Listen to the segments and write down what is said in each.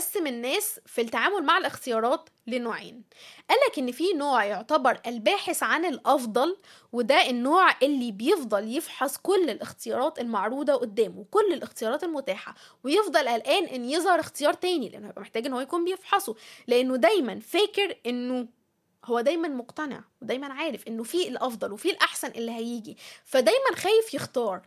قسم الناس في التعامل مع الاختيارات لنوعين قالك ان في نوع يعتبر الباحث عن الافضل وده النوع اللي بيفضل يفحص كل الاختيارات المعروضة قدامه كل الاختيارات المتاحة ويفضل قلقان ان يظهر اختيار تاني لانه هيبقى محتاج ان هو يكون بيفحصه لانه دايما فاكر انه هو دايما مقتنع ودايما عارف انه في الافضل وفي الاحسن اللي هيجي فدايما خايف يختار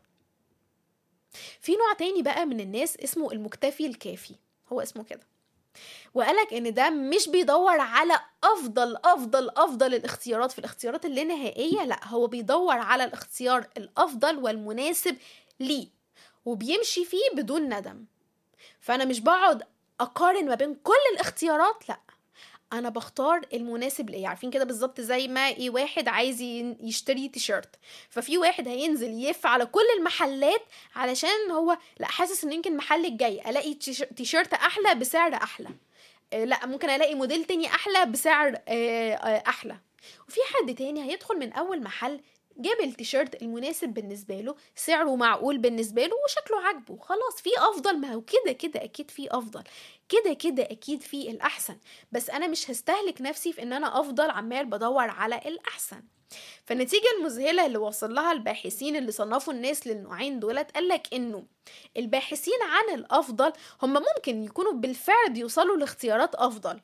في نوع تاني بقى من الناس اسمه المكتفي الكافي هو اسمه كده وقالك ان ده مش بيدور على افضل افضل افضل الاختيارات في الاختيارات اللانهائيه لا هو بيدور على الاختيار الافضل والمناسب ليه وبيمشي فيه بدون ندم فانا مش بقعد اقارن ما بين كل الاختيارات لا انا بختار المناسب ليا عارفين كده بالظبط زي ما ايه واحد عايز ي- يشتري تيشيرت ففي واحد هينزل يلف على كل المحلات علشان هو لا حاسس ان يمكن المحل الجاي الاقي تيش- تيشيرت احلى بسعر احلى آه، لا ممكن الاقي موديل تاني احلى بسعر آه، آه، احلى وفي حد تاني هيدخل من اول محل جاب التيشيرت المناسب بالنسبه له سعره معقول بالنسبه له وشكله عاجبه خلاص في افضل ما هو كده كده اكيد في افضل كده كده اكيد في الاحسن بس انا مش هستهلك نفسي في ان انا افضل عمال بدور على الاحسن فالنتيجة المذهلة اللي وصل لها الباحثين اللي صنفوا الناس للنوعين دولت قالك انه الباحثين عن الافضل هم ممكن يكونوا بالفعل بيوصلوا لاختيارات افضل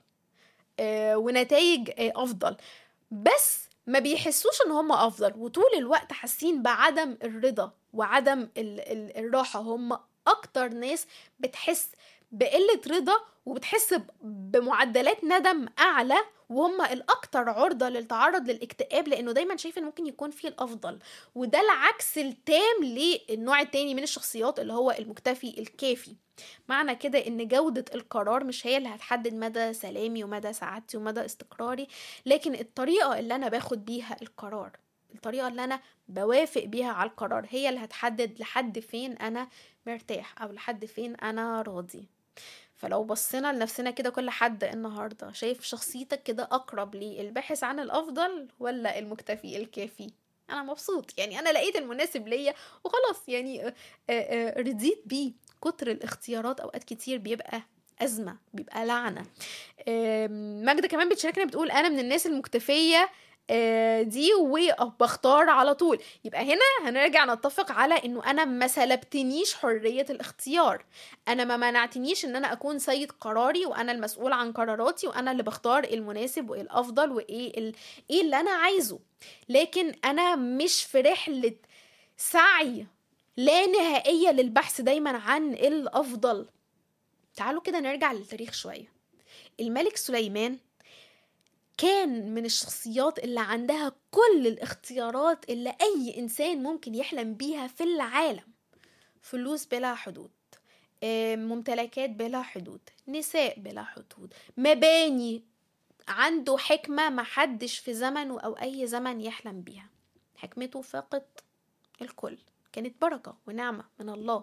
آه ونتائج آه افضل بس ما بيحسوش ان هم افضل وطول الوقت حاسين بعدم الرضا وعدم ال ال الراحة هم اكتر ناس بتحس بقلة رضا وبتحس ب- بمعدلات ندم اعلى وهم الاكتر عرضة للتعرض للاكتئاب لانه دايما شايف ان ممكن يكون فيه الافضل وده العكس التام للنوع التاني من الشخصيات اللي هو المكتفي الكافي معنى كده ان جودة القرار مش هي اللي هتحدد مدى سلامي ومدى سعادتي ومدى استقراري لكن الطريقة اللي انا باخد بيها القرار الطريقة اللي انا بوافق بيها على القرار هي اللي هتحدد لحد فين انا مرتاح او لحد فين انا راضي فلو بصينا لنفسنا كده كل حد النهارده شايف شخصيتك كده اقرب للباحث عن الافضل ولا المكتفي الكافي انا مبسوط يعني انا لقيت المناسب ليا وخلاص يعني آه، آه، آه، رضيت بيه كتر الاختيارات اوقات كتير بيبقى ازمه بيبقى لعنه آم، ماجدة كمان بتشاركنا بتقول انا من الناس المكتفيه آه، دي وبختار على طول يبقى هنا هنرجع نتفق على انه انا ما سلبتنيش حريه الاختيار انا ما منعتنيش ان انا اكون سيد قراري وانا المسؤول عن قراراتي وانا اللي بختار المناسب وايه الافضل وايه ال... ايه اللي انا عايزه لكن انا مش في رحله سعي لا نهائيه للبحث دايما عن الافضل تعالوا كده نرجع للتاريخ شويه الملك سليمان كان من الشخصيات اللي عندها كل الاختيارات اللي اي انسان ممكن يحلم بيها في العالم فلوس بلا حدود آه، ممتلكات بلا حدود نساء بلا حدود مباني عنده حكمة محدش في زمنه أو أي زمن يحلم بيها حكمته فاقت الكل كانت بركة ونعمة من الله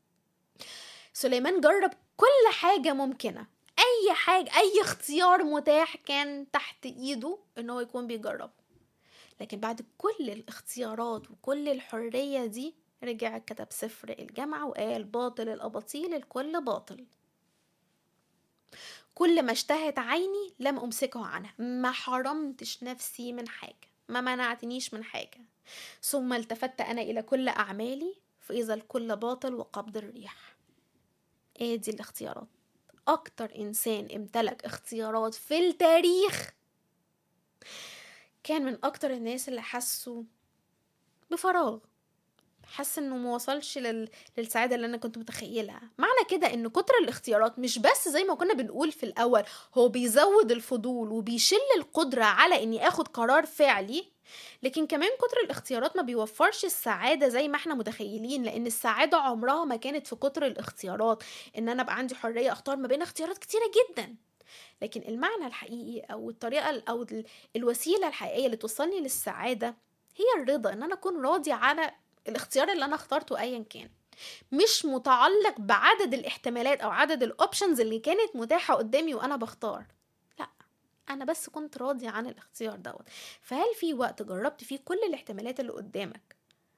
سليمان جرب كل حاجة ممكنة أي حاجة أي اختيار متاح كان تحت إيده إن هو يكون بيجربه لكن بعد كل الاختيارات وكل الحرية دي رجع كتب سفر الجامعة وقال باطل الأباطيل الكل باطل كل ما اشتهت عيني لم أمسكه عنها ما حرمتش نفسي من حاجة ما منعتنيش من حاجة ثم التفت أنا إلى كل أعمالي فإذا الكل باطل وقبض الريح إيه دي الاختيارات أكتر إنسان امتلك اختيارات في التاريخ كان من أكتر الناس اللي حسوا بفراغ حاسه انه ما وصلش لل... للسعاده اللي انا كنت متخيلها معنى كده ان كتر الاختيارات مش بس زي ما كنا بنقول في الاول هو بيزود الفضول وبيشل القدره على اني اخد قرار فعلي لكن كمان كتر الاختيارات ما بيوفرش السعادة زي ما احنا متخيلين لأن السعادة عمرها ما كانت في كتر الاختيارات إن أنا أبقى عندي حرية أختار ما بين اختيارات كتيرة جدا لكن المعنى الحقيقي أو الطريقة أو ال- الوسيلة الحقيقية اللي توصلني للسعادة هي الرضا إن أنا أكون راضي على الاختيار اللي أنا اخترته أيا كان مش متعلق بعدد الاحتمالات أو عدد الأوبشنز اللي كانت متاحة قدامي وأنا بختار لا أنا بس كنت راضي عن الاختيار دوت فهل في وقت جربت فيه كل الاحتمالات اللي قدامك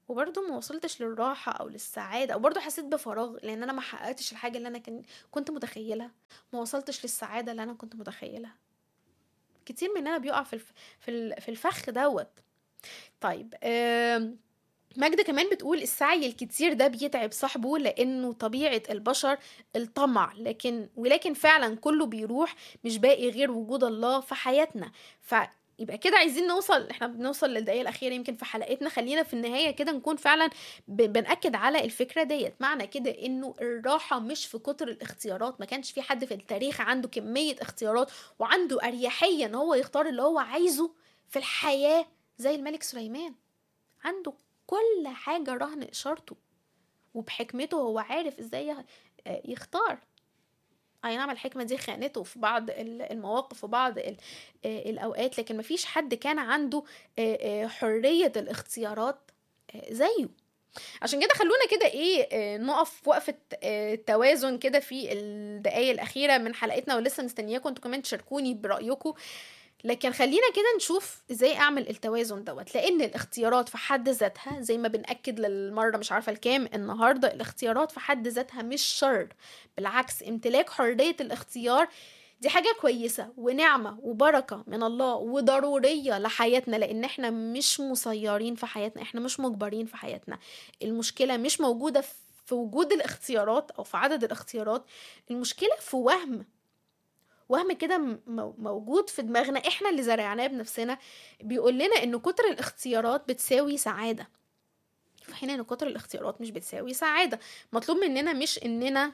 وبرضه ما وصلتش للراحة أو للسعادة أو برضه حسيت بفراغ لأن أنا ما حققتش الحاجة اللي أنا كن... كنت متخيلها ما وصلتش للسعادة اللي أنا كنت متخيلها كتير مننا بيقع في الف... في ال- في الفخ دوت طيب آم، ماجدة كمان بتقول السعي الكتير ده بيتعب صاحبه لأنه طبيعة البشر الطمع لكن ولكن فعلا كله بيروح مش باقي غير وجود الله في حياتنا فيبقى كده عايزين نوصل احنا بنوصل للدقيقة الأخيرة يمكن في حلقتنا خلينا في النهاية كده نكون فعلا ب- بنأكد على الفكرة ديت معنى كده انه الراحة مش في كتر الاختيارات ما كانش في حد في التاريخ عنده كمية اختيارات وعنده أريحية ان هو يختار اللي هو عايزه في الحياة زي الملك سليمان عنده كل حاجة رهن إشارته وبحكمته هو عارف ازاي يه- آه، يختار اي نعم الحكمة دي خانته في بعض ال- المواقف وبعض ال- آه، الأوقات لكن مفيش حد كان عنده آه، آه، حرية الاختيارات آه، زيه عشان كده خلونا كده ايه آه، نقف وقفة آه، توازن كده في الدقايق الأخيرة من حلقتنا ولسه مستنياكم انتوا كمان تشاركوني برأيكم لكن خلينا كده نشوف ازاي اعمل التوازن دوت لان الاختيارات في حد ذاتها زي ما بنأكد للمرة مش عارفة الكام النهاردة الاختيارات في حد ذاتها مش شر بالعكس امتلاك حرية الاختيار دي حاجة كويسة ونعمة وبركة من الله وضرورية لحياتنا لأن احنا مش مسيرين في حياتنا احنا مش مجبرين في حياتنا المشكلة مش موجودة في وجود الاختيارات أو في عدد الاختيارات المشكلة في وهم وهم كده م- مو- موجود في دماغنا احنا اللي زرعناه بنفسنا بيقول لنا ان كتر الاختيارات بتساوي سعادة في حين ان كتر الاختيارات مش بتساوي سعادة مطلوب مننا مش اننا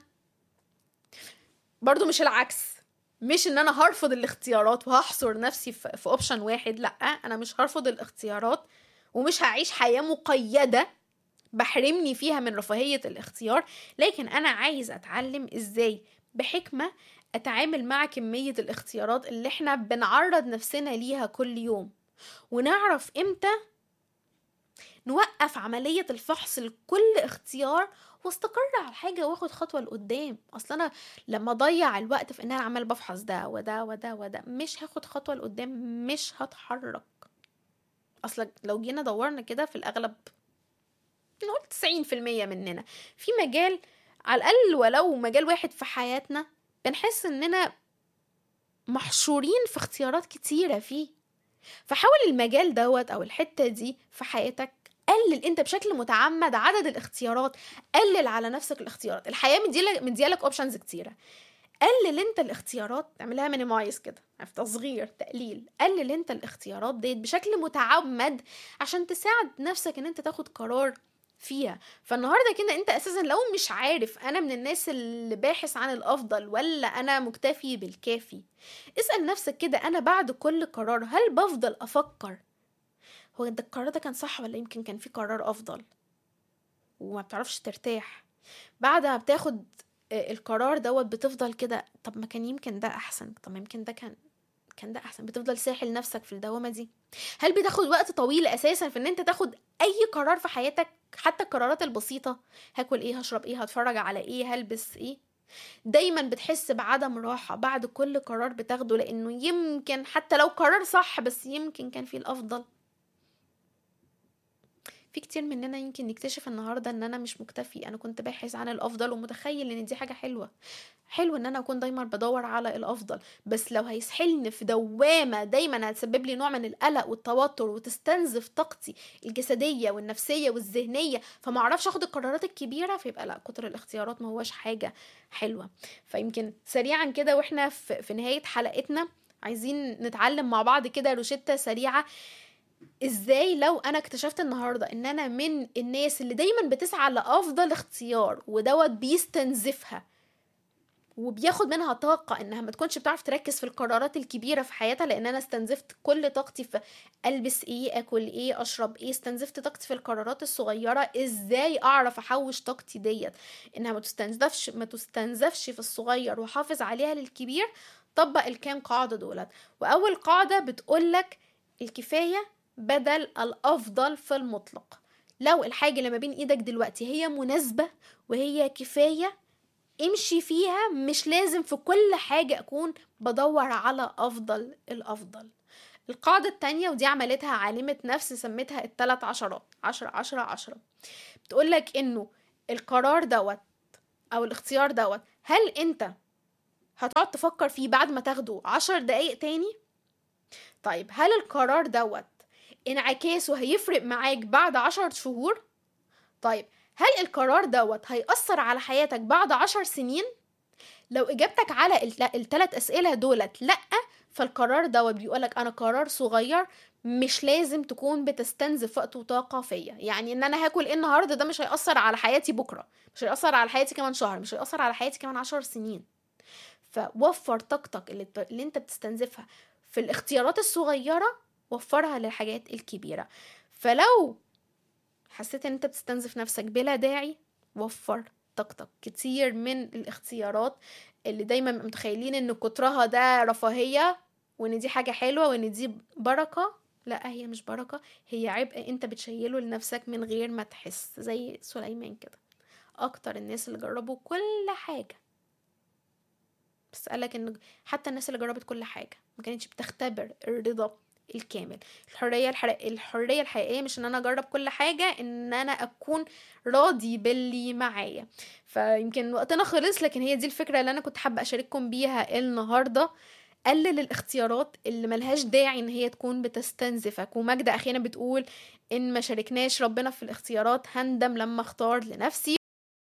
برضو مش العكس مش ان انا هرفض الاختيارات وهحصر نفسي في في اوبشن واحد لا انا مش هرفض الاختيارات ومش هعيش حياة مقيدة بحرمني فيها من رفاهية الاختيار لكن انا عايز اتعلم ازاي بحكمة اتعامل مع كمية الاختيارات اللي احنا بنعرض نفسنا ليها كل يوم ونعرف امتى نوقف عملية الفحص لكل اختيار واستقر على حاجة واخد خطوة لقدام اصل انا لما اضيع الوقت في ان انا عمال بفحص ده وده وده وده مش هاخد خطوة لقدام مش هتحرك اصلا لو جينا دورنا كده في الاغلب نقول تسعين في المية مننا في مجال على الاقل ولو مجال واحد في حياتنا بنحس اننا محشورين في اختيارات كتيرة فيه فحاول المجال دوت او الحتة دي في حياتك قلل انت بشكل متعمد عدد الاختيارات قلل على نفسك الاختيارات الحياة مديالك مديالك اوبشنز كتيرة قلل انت الاختيارات اعملها مينيمايز كده في تصغير تقليل قلل انت الاختيارات ديت بشكل متعمد عشان تساعد نفسك ان انت تاخد قرار فيها فالنهارده كده انت اساسا لو مش عارف انا من الناس اللي باحث عن الافضل ولا انا مكتفي بالكافي اسال نفسك كده انا بعد كل قرار هل بفضل افكر هو ده القرار ده كان صح ولا يمكن كان في قرار افضل وما بتعرفش ترتاح بعد ما بتاخد آه، القرار دوت بتفضل كده طب ما كان يمكن ده احسن طب ما يمكن ده كان كان ده احسن بتفضل ساحل نفسك في الدوامه دي هل بتاخد وقت طويل اساسا في ان انت تاخد اي قرار في حياتك حتى القرارات البسيطه هاكل ايه هشرب ايه هتفرج على ايه هلبس ايه دايما بتحس بعدم راحة بعد كل قرار بتاخده لأنه يمكن حتى لو قرار صح بس يمكن كان فيه الأفضل في كتير مننا يمكن نكتشف النهارده ان انا مش مكتفي انا كنت باحث عن الافضل ومتخيل ان دي حاجه حلوه حلو ان انا اكون دايما بدور على الافضل بس لو هيسحلني في دوامه دايما هتسبب لي نوع من القلق والتوتر وتستنزف طاقتي الجسديه والنفسيه والذهنيه فما اعرفش اخد القرارات الكبيره فيبقى لا كتر الاختيارات ما هوش حاجه حلوه فيمكن سريعا كده واحنا في, في نهايه حلقتنا عايزين نتعلم مع بعض كده روشتة سريعة ازاي لو انا اكتشفت النهارده ان انا من الناس اللي دايما بتسعى لافضل اختيار ودوت بيستنزفها وبياخد منها طاقة انها ما تكونش بتعرف تركز في القرارات الكبيرة في حياتها لان انا استنزفت كل طاقتي في البس ايه اكل ايه اشرب ايه استنزفت طاقتي في القرارات الصغيرة ازاي اعرف احوش طاقتي ديت انها ما تستنزفش ما تستنزفش في الصغير واحافظ عليها للكبير طبق الكام قاعدة دولت واول قاعدة بتقولك الكفاية بدل الافضل في المطلق لو الحاجة اللي ما بين ايدك دلوقتي هي مناسبة وهي كفاية امشي فيها مش لازم في كل حاجة اكون بدور على افضل الافضل القاعدة التانية ودي عملتها عالمة نفس سمتها التلات عشرات عشرة عشرة عشرة بتقولك انه القرار دوت او الاختيار دوت هل انت هتقعد تفكر فيه بعد ما تاخده عشر دقايق تاني طيب هل القرار دوت انعكاسه هيفرق معاك بعد عشر شهور طيب هل القرار دوت هيأثر على حياتك بعد عشر سنين لو اجابتك على الثلاث اسئله دولت لا فالقرار دوت بيقولك انا قرار صغير مش لازم تكون بتستنزف وقت وطاقة فيا يعني ان انا هاكل ايه النهاردة ده مش هيأثر على حياتي بكرة مش هيأثر على حياتي كمان شهر مش هيأثر على حياتي كمان عشر سنين فوفر طاقتك اللي, اللي انت بتستنزفها في الاختيارات الصغيرة وفرها للحاجات الكبيرة فلو حسيت ان انت بتستنزف نفسك بلا داعي وفر طاقتك كتير من الاختيارات اللي دايما متخيلين ان كترها ده رفاهية وان دي حاجة حلوة وان دي بركة لا هي مش بركة هي عبء انت بتشيله لنفسك من غير ما تحس زي سليمان كده اكتر الناس اللي جربوا كل حاجة بس قالك ان حتى الناس اللي جربت كل حاجة ما كانتش بتختبر الرضا الكامل الحريه الحرق... الحريه الحقيقيه مش ان انا اجرب كل حاجه ان انا اكون راضي باللي معايا فيمكن وقتنا خلص لكن هي دي الفكره اللي انا كنت حابه اشارككم بيها النهارده قلل الاختيارات اللي ملهاش داعي ان هي تكون بتستنزفك وماجدة اخيرا بتقول ان ما شاركناش ربنا في الاختيارات هندم لما اختار لنفسي